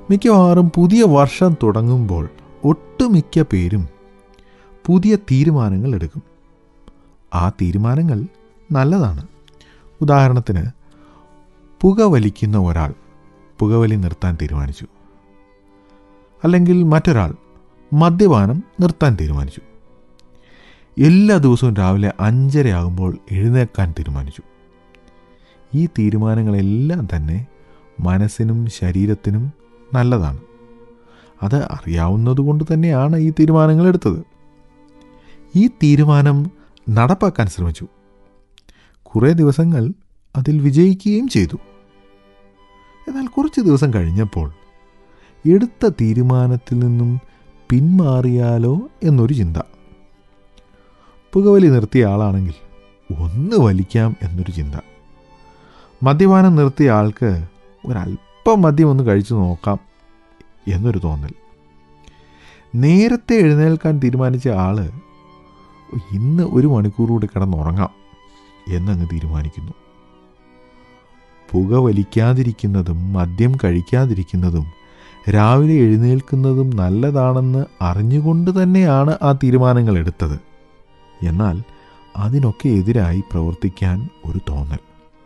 മിക്കവാറും പുതിയ വർഷം തുടങ്ങുമ്പോൾ ഒട്ടുമിക്ക പേരും പുതിയ തീരുമാനങ്ങൾ എടുക്കും ആ തീരുമാനങ്ങൾ നല്ലതാണ് ഉദാഹരണത്തിന് പുകവലിക്കുന്ന ഒരാൾ പുകവലി നിർത്താൻ തീരുമാനിച്ചു അല്ലെങ്കിൽ മറ്റൊരാൾ മദ്യപാനം നിർത്താൻ തീരുമാനിച്ചു എല്ലാ ദിവസവും രാവിലെ അഞ്ചരയാകുമ്പോൾ എഴുന്നേക്കാൻ തീരുമാനിച്ചു ഈ തീരുമാനങ്ങളെല്ലാം തന്നെ മനസ്സിനും ശരീരത്തിനും നല്ലതാണ് അത് അറിയാവുന്നതുകൊണ്ട് തന്നെയാണ് ഈ തീരുമാനങ്ങൾ എടുത്തത് ഈ തീരുമാനം നടപ്പാക്കാൻ ശ്രമിച്ചു കുറേ ദിവസങ്ങൾ അതിൽ വിജയിക്കുകയും ചെയ്തു എന്നാൽ കുറച്ച് ദിവസം കഴിഞ്ഞപ്പോൾ എടുത്ത തീരുമാനത്തിൽ നിന്നും പിന്മാറിയാലോ എന്നൊരു ചിന്ത പുകവലി നിർത്തിയ ആളാണെങ്കിൽ ഒന്ന് വലിക്കാം എന്നൊരു ചിന്ത മദ്യപാനം നിർത്തിയ ആൾക്ക് ഒരല്പം മദ്യം ഒന്ന് കഴിച്ചു നോക്കാം എന്നൊരു തോന്നൽ നേരത്തെ എഴുന്നേൽക്കാൻ തീരുമാനിച്ച ആള് ഇന്ന് ഒരു മണിക്കൂർ കൂടി കിടന്നുറങ്ങാം എന്നങ്ങ് തീരുമാനിക്കുന്നു പുക വലിക്കാതിരിക്കുന്നതും മദ്യം കഴിക്കാതിരിക്കുന്നതും രാവിലെ എഴുന്നേൽക്കുന്നതും നല്ലതാണെന്ന് അറിഞ്ഞുകൊണ്ട് തന്നെയാണ് ആ തീരുമാനങ്ങൾ എടുത്തത് എന്നാൽ അതിനൊക്കെ എതിരായി പ്രവർത്തിക്കാൻ ഒരു തോന്നൽ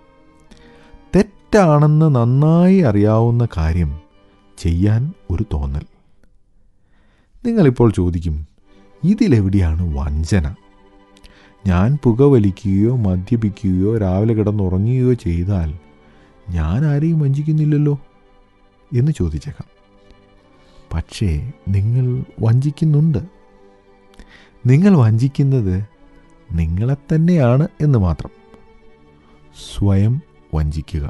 തെറ്റാണെന്ന് നന്നായി അറിയാവുന്ന കാര്യം ചെയ്യാൻ ഒരു തോന്നൽ നിങ്ങളിപ്പോൾ ചോദിക്കും ഇതിലെവിടെയാണ് വഞ്ചന ഞാൻ പുകവലിക്കുകയോ മദ്യപിക്കുകയോ രാവിലെ കിടന്നുറങ്ങുകയോ ചെയ്താൽ ഞാൻ ആരെയും വഞ്ചിക്കുന്നില്ലല്ലോ എന്ന് ചോദിച്ചേക്കാം പക്ഷേ നിങ്ങൾ വഞ്ചിക്കുന്നുണ്ട് നിങ്ങൾ വഞ്ചിക്കുന്നത് നിങ്ങളെ തന്നെയാണ് എന്ന് മാത്രം സ്വയം വഞ്ചിക്കുക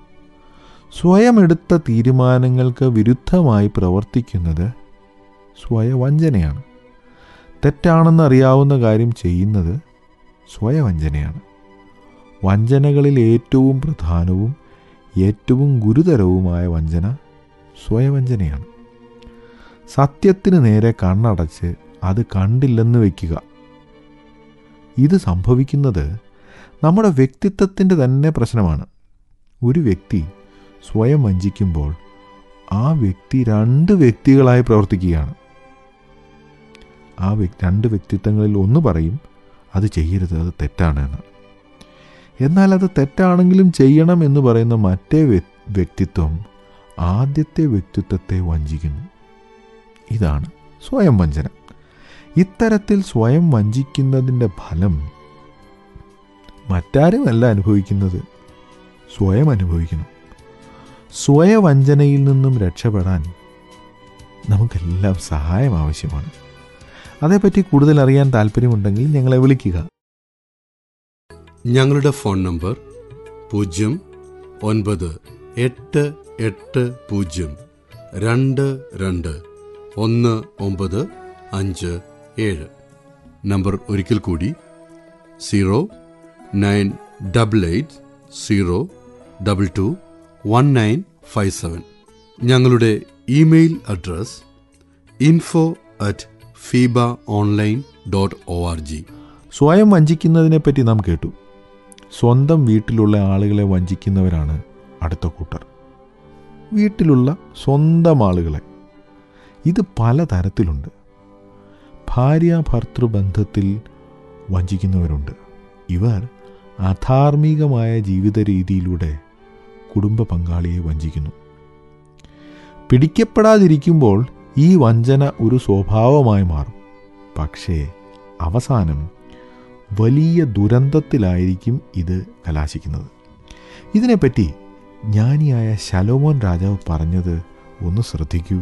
സ്വയം എടുത്ത തീരുമാനങ്ങൾക്ക് വിരുദ്ധമായി പ്രവർത്തിക്കുന്നത് സ്വയവഞ്ചനയാണ് തെറ്റാണെന്ന് അറിയാവുന്ന കാര്യം ചെയ്യുന്നത് സ്വയവഞ്ചനയാണ് വഞ്ചനകളിൽ ഏറ്റവും പ്രധാനവും ഏറ്റവും ഗുരുതരവുമായ വഞ്ചന സ്വയവഞ്ചനയാണ് സത്യത്തിന് നേരെ കണ്ണടച്ച് അത് കണ്ടില്ലെന്ന് വയ്ക്കുക ഇത് സംഭവിക്കുന്നത് നമ്മുടെ വ്യക്തിത്വത്തിൻ്റെ തന്നെ പ്രശ്നമാണ് ഒരു വ്യക്തി സ്വയം വഞ്ചിക്കുമ്പോൾ ആ വ്യക്തി രണ്ട് വ്യക്തികളായി പ്രവർത്തിക്കുകയാണ് ആ വ്യക് രണ്ട് വ്യക്തിത്വങ്ങളിൽ ഒന്ന് പറയും അത് ചെയ്യരുത് അത് തെറ്റാണ് എന്ന് എന്നാൽ അത് തെറ്റാണെങ്കിലും ചെയ്യണം എന്ന് പറയുന്ന മറ്റേ വ്യ- വ്യക്തിത്വം ആദ്യത്തെ വ്യക്തിത്വത്തെ വഞ്ചിക്കുന്നു ഇതാണ് സ്വയം വഞ്ചന ഇത്തരത്തിൽ സ്വയം വഞ്ചിക്കുന്നതിൻ്റെ ഫലം മറ്റാരുമല്ല അനുഭവിക്കുന്നത് സ്വയം അനുഭവിക്കണം സ്വയവഞ്ചനയിൽ നിന്നും രക്ഷപ്പെടാൻ നമുക്കെല്ലാം സഹായം ആവശ്യമാണ് അതേപ്പറ്റി കൂടുതൽ അറിയാൻ താല്പര്യമുണ്ടെങ്കിൽ ഞങ്ങളെ വിളിക്കുക ഞങ്ങളുടെ ഫോൺ നമ്പർ പൂജ്യം ഒൻപത് എട്ട് എട്ട് പൂജ്യം രണ്ട് രണ്ട് ഒന്ന് ഒമ്പത് അഞ്ച് ഏഴ് നമ്പർ ഒരിക്കൽ കൂടി zero nine double eight zero double two one nine five seven ഞങ്ങളുടെ email address info at Feeba online dot O R G സ്വയം വഞ്ചിക്കുന്നതിനെപ്പറ്റി നാം കേട്ടു സ്വന്തം വീട്ടിലുള്ള ആളുകളെ വഞ്ചിക്കുന്നവരാണ് അടുത്ത കൂട്ടർ വീട്ടിലുള്ള സ്വന്തം ആളുകളെ ഇത് പലതരത്തിലുണ്ട് ഭാര്യ ഭർത്തൃബന്ധത്തിൽ വഞ്ചിക്കുന്നവരുണ്ട് ഇവർ അധാർമികമായ ജീവിത രീതിയിലൂടെ കുടുംബ പങ്കാളിയെ വഞ്ചിക്കുന്നു പിടിക്കപ്പെടാതിരിക്കുമ്പോൾ ഈ വഞ്ചന ഒരു സ്വഭാവമായി മാറും പക്ഷേ അവസാനം വലിയ ദുരന്തത്തിലായിരിക്കും ഇത് കലാശിക്കുന്നത് ഇതിനെപ്പറ്റി ജ്ഞാനിയായ ശലോമോൻ രാജാവ് പറഞ്ഞത് ഒന്ന് ശ്രദ്ധിക്കൂ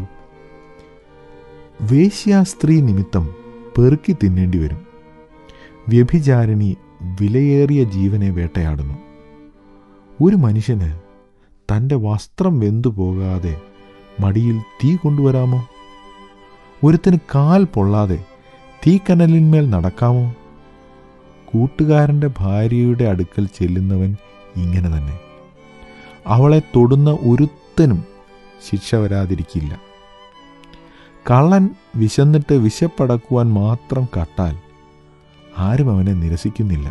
വേശ്യാസ്ത്രീ നിമിത്തം പെറുക്കി തിന്നേണ്ടി വരും വ്യഭിചാരിണി വിലയേറിയ ജീവനെ വേട്ടയാടുന്നു ഒരു മനുഷ്യന് തൻ്റെ വസ്ത്രം വെന്തു പോകാതെ മടിയിൽ തീ കൊണ്ടുവരാമോ ഒരുത്തിന് കാൽ പൊള്ളാതെ തീക്കനലിന്മേൽ നടക്കാമോ കൂട്ടുകാരൻ്റെ ഭാര്യയുടെ അടുക്കൽ ചെല്ലുന്നവൻ ഇങ്ങനെ തന്നെ അവളെ തൊടുന്ന ഒരുത്തനും ശിക്ഷ വരാതിരിക്കില്ല കള്ളൻ വിശന്നിട്ട് വിശപ്പടക്കുവാൻ മാത്രം കട്ടാൽ ആരും അവനെ നിരസിക്കുന്നില്ല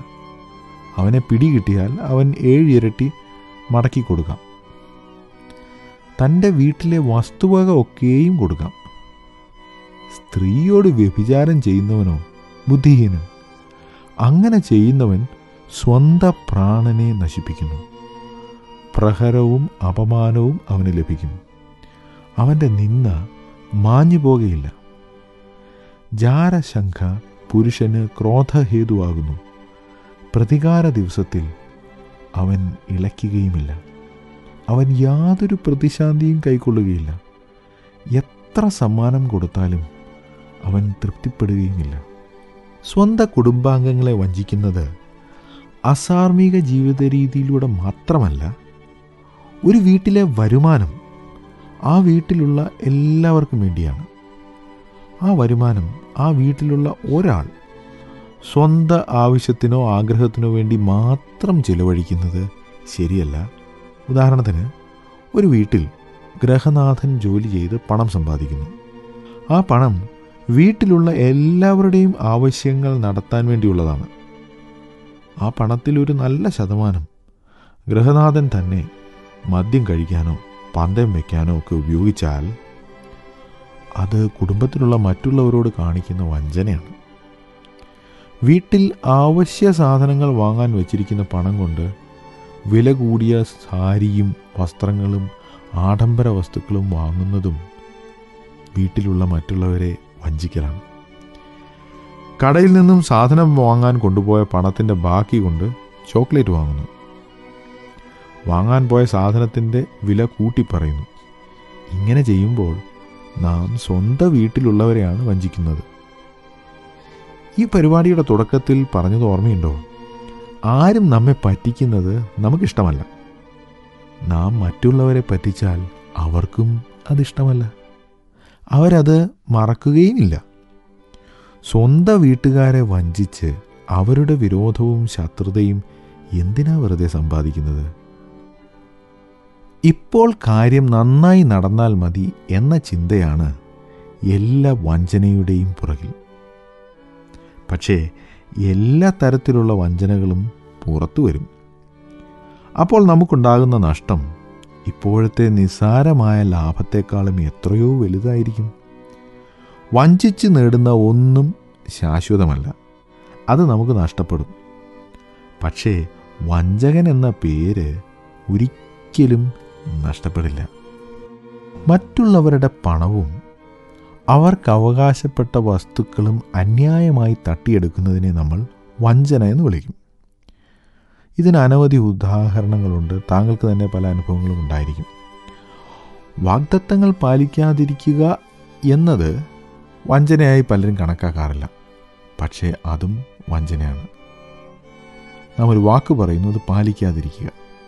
അവനെ പിടികിട്ടിയാൽ അവൻ ഏഴിരട്ടി മടക്കി കൊടുക്കാം തൻ്റെ വീട്ടിലെ വസ്തുവക ഒക്കെയും കൊടുക്കാം സ്ത്രീയോട് വ്യഭിചാരം ചെയ്യുന്നവനോ ബുദ്ധിഹീനൻ അങ്ങനെ ചെയ്യുന്നവൻ സ്വന്ത പ്രാണനെ നശിപ്പിക്കുന്നു പ്രഹരവും അപമാനവും അവന് ലഭിക്കും അവൻ്റെ നിന്ന മാഞ്ഞു പോകുകയില്ല ജാരശങ്ക പുരുഷന് ക്രോധഹേതുവാകുന്നു പ്രതികാര ദിവസത്തിൽ അവൻ ഇളയ്ക്കുകയുമില്ല അവൻ യാതൊരു പ്രതിശാന്തിയും കൈക്കൊള്ളുകയില്ല എത്ര സമ്മാനം കൊടുത്താലും അവൻ തൃപ്തിപ്പെടുകയുമില്ല സ്വന്തം കുടുംബാംഗങ്ങളെ വഞ്ചിക്കുന്നത് അസാർമിക ജീവിത രീതിയിലൂടെ മാത്രമല്ല ഒരു വീട്ടിലെ വരുമാനം ആ വീട്ടിലുള്ള എല്ലാവർക്കും വേണ്ടിയാണ് ആ വരുമാനം ആ വീട്ടിലുള്ള ഒരാൾ സ്വന്തം ആവശ്യത്തിനോ ആഗ്രഹത്തിനോ വേണ്ടി മാത്രം ചിലവഴിക്കുന്നത് ശരിയല്ല ഉദാഹരണത്തിന് ഒരു വീട്ടിൽ ഗ്രഹനാഥൻ ജോലി ചെയ്ത് പണം സമ്പാദിക്കുന്നു ആ പണം വീട്ടിലുള്ള എല്ലാവരുടെയും ആവശ്യങ്ങൾ നടത്താൻ വേണ്ടിയുള്ളതാണ് ആ പണത്തിൽ ഒരു നല്ല ശതമാനം ഗൃഹനാഥൻ തന്നെ മദ്യം കഴിക്കാനോ പന്തയം വയ്ക്കാനോ ഒക്കെ ഉപയോഗിച്ചാൽ അത് കുടുംബത്തിലുള്ള മറ്റുള്ളവരോട് കാണിക്കുന്ന വഞ്ചനയാണ് വീട്ടിൽ ആവശ്യ സാധനങ്ങൾ വാങ്ങാൻ വച്ചിരിക്കുന്ന പണം കൊണ്ട് വില കൂടിയ സാരിയും വസ്ത്രങ്ങളും ആഡംബര വസ്തുക്കളും വാങ്ങുന്നതും വീട്ടിലുള്ള മറ്റുള്ളവരെ വഞ്ചിക്കലാണ് കടയിൽ നിന്നും സാധനം വാങ്ങാൻ കൊണ്ടുപോയ പണത്തിൻ്റെ ബാക്കി കൊണ്ട് ചോക്ലേറ്റ് വാങ്ങുന്നു വാങ്ങാൻ പോയ സാധനത്തിൻ്റെ വില കൂട്ടി പറയുന്നു ഇങ്ങനെ ചെയ്യുമ്പോൾ നാം സ്വന്തം വീട്ടിലുള്ളവരെയാണ് വഞ്ചിക്കുന്നത് ഈ പരിപാടിയുടെ തുടക്കത്തിൽ പറഞ്ഞത് ഓർമ്മയുണ്ടോ ആരും നമ്മെ പറ്റിക്കുന്നത് നമുക്കിഷ്ടമല്ല നാം മറ്റുള്ളവരെ പറ്റിച്ചാൽ അവർക്കും അതിഷ്ടമല്ല അവരത് മറക്കുകയുമില്ല സ്വന്തം വീട്ടുകാരെ വഞ്ചിച്ച് അവരുടെ വിരോധവും ശത്രുതയും എന്തിനാ വെറുതെ സമ്പാദിക്കുന്നത് ഇപ്പോൾ കാര്യം നന്നായി നടന്നാൽ മതി എന്ന ചിന്തയാണ് എല്ലാ വഞ്ചനയുടെയും പുറകിൽ പക്ഷേ എല്ലാ തരത്തിലുള്ള വഞ്ചനകളും പുറത്തു വരും അപ്പോൾ നമുക്കുണ്ടാകുന്ന നഷ്ടം ഇപ്പോഴത്തെ നിസ്സാരമായ ലാഭത്തെക്കാളും എത്രയോ വലുതായിരിക്കും വഞ്ചിച്ച് നേടുന്ന ഒന്നും ശാശ്വതമല്ല അത് നമുക്ക് നഷ്ടപ്പെടും പക്ഷേ വഞ്ചകൻ എന്ന പേര് ഒരിക്കലും നഷ്ടപ്പെടില്ല മറ്റുള്ളവരുടെ പണവും അവർക്ക് അവകാശപ്പെട്ട വസ്തുക്കളും അന്യായമായി തട്ടിയെടുക്കുന്നതിനെ നമ്മൾ വഞ്ചന എന്ന് വിളിക്കും ഇതിന് അനവധി ഉദാഹരണങ്ങളുണ്ട് താങ്കൾക്ക് തന്നെ പല അനുഭവങ്ങളും ഉണ്ടായിരിക്കും വാഗ്ദത്തങ്ങൾ പാലിക്കാതിരിക്കുക എന്നത് വഞ്ചനയായി പലരും കണക്കാക്കാറില്ല പക്ഷേ അതും വഞ്ചനയാണ് നാം ഒരു വാക്ക് പറയുന്നത് പാലിക്കാതിരിക്കുക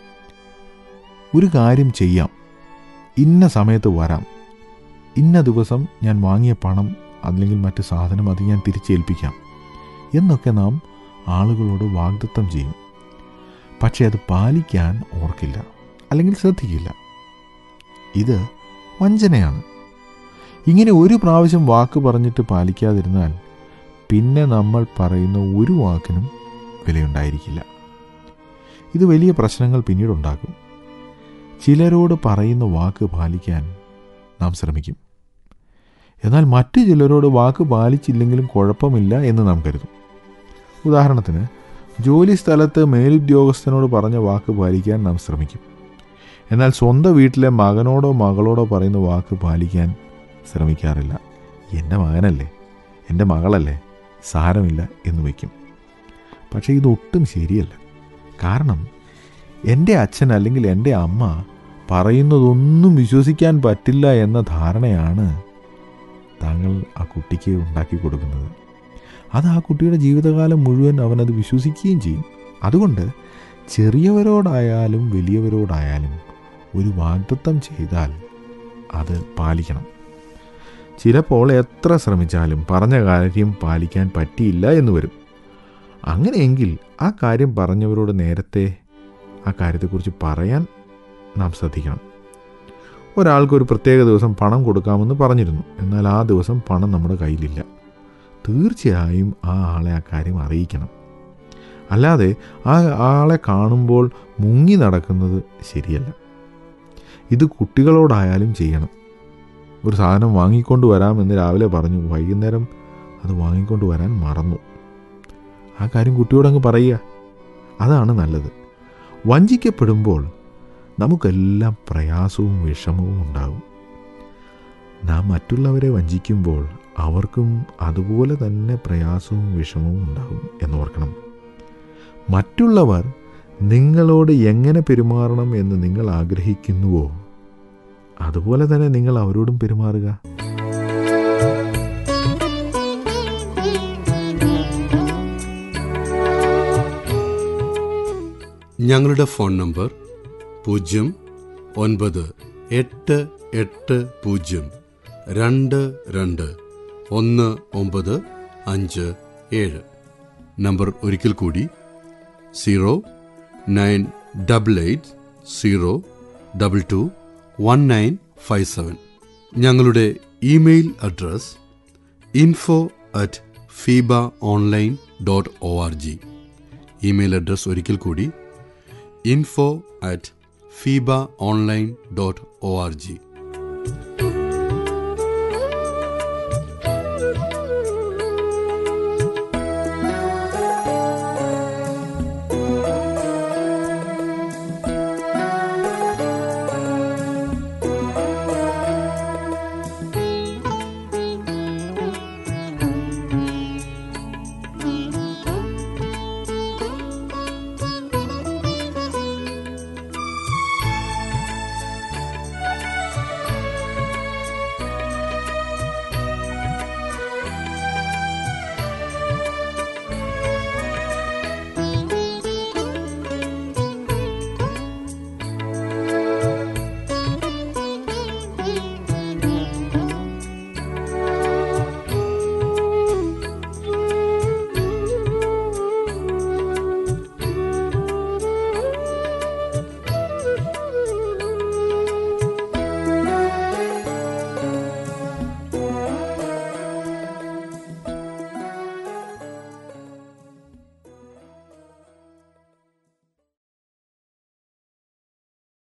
ഒരു കാര്യം ചെയ്യാം ഇന്ന സമയത്ത് വരാം ഇന്ന ദിവസം ഞാൻ വാങ്ങിയ പണം അല്ലെങ്കിൽ മറ്റ് സാധനം അത് ഞാൻ തിരിച്ചേൽപ്പിക്കാം എന്നൊക്കെ നാം ആളുകളോട് വാഗ്ദത്തം ചെയ്യും പക്ഷേ അത് പാലിക്കാൻ ഓർക്കില്ല അല്ലെങ്കിൽ ശ്രദ്ധിക്കില്ല ഇത് വഞ്ചനയാണ് ഇങ്ങനെ ഒരു പ്രാവശ്യം വാക്ക് പറഞ്ഞിട്ട് പാലിക്കാതിരുന്നാൽ പിന്നെ നമ്മൾ പറയുന്ന ഒരു വാക്കിനും വിലയുണ്ടായിരിക്കില്ല ഇത് വലിയ പ്രശ്നങ്ങൾ പിന്നീട് ഉണ്ടാക്കും ചിലരോട് പറയുന്ന വാക്ക് പാലിക്കാൻ നാം ശ്രമിക്കും എന്നാൽ മറ്റു ചിലരോട് വാക്ക് പാലിച്ചില്ലെങ്കിലും കുഴപ്പമില്ല എന്ന് നാം കരുതും ഉദാഹരണത്തിന് ജോലി സ്ഥലത്ത് മേലുദ്യോഗസ്ഥനോട് പറഞ്ഞ വാക്ക് പാലിക്കാൻ നാം ശ്രമിക്കും എന്നാൽ സ്വന്തം വീട്ടിലെ മകനോടോ മകളോടോ പറയുന്ന വാക്ക് പാലിക്കാൻ ശ്രമിക്കാറില്ല എൻ്റെ മകനല്ലേ എൻ്റെ മകളല്ലേ സാരമില്ല എന്ന് വയ്ക്കും പക്ഷേ ഇതൊട്ടും ശരിയല്ല കാരണം എൻ്റെ അച്ഛൻ അല്ലെങ്കിൽ എൻ്റെ അമ്മ പറയുന്നതൊന്നും വിശ്വസിക്കാൻ പറ്റില്ല എന്ന ധാരണയാണ് താങ്കൾ ആ കുട്ടിക്ക് ഉണ്ടാക്കി കൊടുക്കുന്നത് അത് ആ കുട്ടിയുടെ ജീവിതകാലം മുഴുവൻ അവനത് വിശ്വസിക്കുകയും ചെയ്യും അതുകൊണ്ട് ചെറിയവരോടായാലും വലിയവരോടായാലും ഒരു വാഗ്ദത്തം ചെയ്താൽ അത് പാലിക്കണം ചിലപ്പോൾ എത്ര ശ്രമിച്ചാലും പറഞ്ഞ കാര്യം പാലിക്കാൻ പറ്റിയില്ല എന്ന് വരും അങ്ങനെയെങ്കിൽ ആ കാര്യം പറഞ്ഞവരോട് നേരത്തെ ആ കാര്യത്തെക്കുറിച്ച് പറയാൻ നാം ശ്രദ്ധിക്കണം ഒരാൾക്ക് ഒരു പ്രത്യേക ദിവസം പണം കൊടുക്കാമെന്ന് പറഞ്ഞിരുന്നു എന്നാൽ ആ ദിവസം പണം നമ്മുടെ കയ്യിലില്ല തീർച്ചയായും ആ ആളെ ആ കാര്യം അറിയിക്കണം അല്ലാതെ ആ ആളെ കാണുമ്പോൾ മുങ്ങി നടക്കുന്നത് ശരിയല്ല ഇത് കുട്ടികളോടായാലും ചെയ്യണം ഒരു സാധനം വാങ്ങിക്കൊണ്ട് വരാമെന്ന് രാവിലെ പറഞ്ഞു വൈകുന്നേരം അത് വാങ്ങിക്കൊണ്ട് വരാൻ മറന്നു ആ കാര്യം കുട്ടിയോടങ്ങ് പറയുക അതാണ് നല്ലത് വഞ്ചിക്കപ്പെടുമ്പോൾ നമുക്കെല്ലാം പ്രയാസവും വിഷമവും ഉണ്ടാകും നാം മറ്റുള്ളവരെ വഞ്ചിക്കുമ്പോൾ അവർക്കും അതുപോലെ തന്നെ പ്രയാസവും വിഷമവും ഉണ്ടാകും എന്നോർക്കണം മറ്റുള്ളവർ നിങ്ങളോട് എങ്ങനെ പെരുമാറണം എന്ന് നിങ്ങൾ ആഗ്രഹിക്കുന്നുവോ അതുപോലെ തന്നെ നിങ്ങൾ അവരോടും പെരുമാറുക ഞങ്ങളുടെ ഫോൺ നമ്പർ പൂജ്യം ഒൻപത് എട്ട് എട്ട് പൂജ്യം രണ്ട് രണ്ട് ഒന്ന് ഒമ്പത് അഞ്ച് ഏഴ് നമ്പർ ഒരിക്കൽ കൂടി zero nine double eight zero double two one nine five seven ഞങ്ങളുടെ email address info at Feeba online dot O R G email address ഒരിക്കൽ കൂടി info at Feeba online dot O R G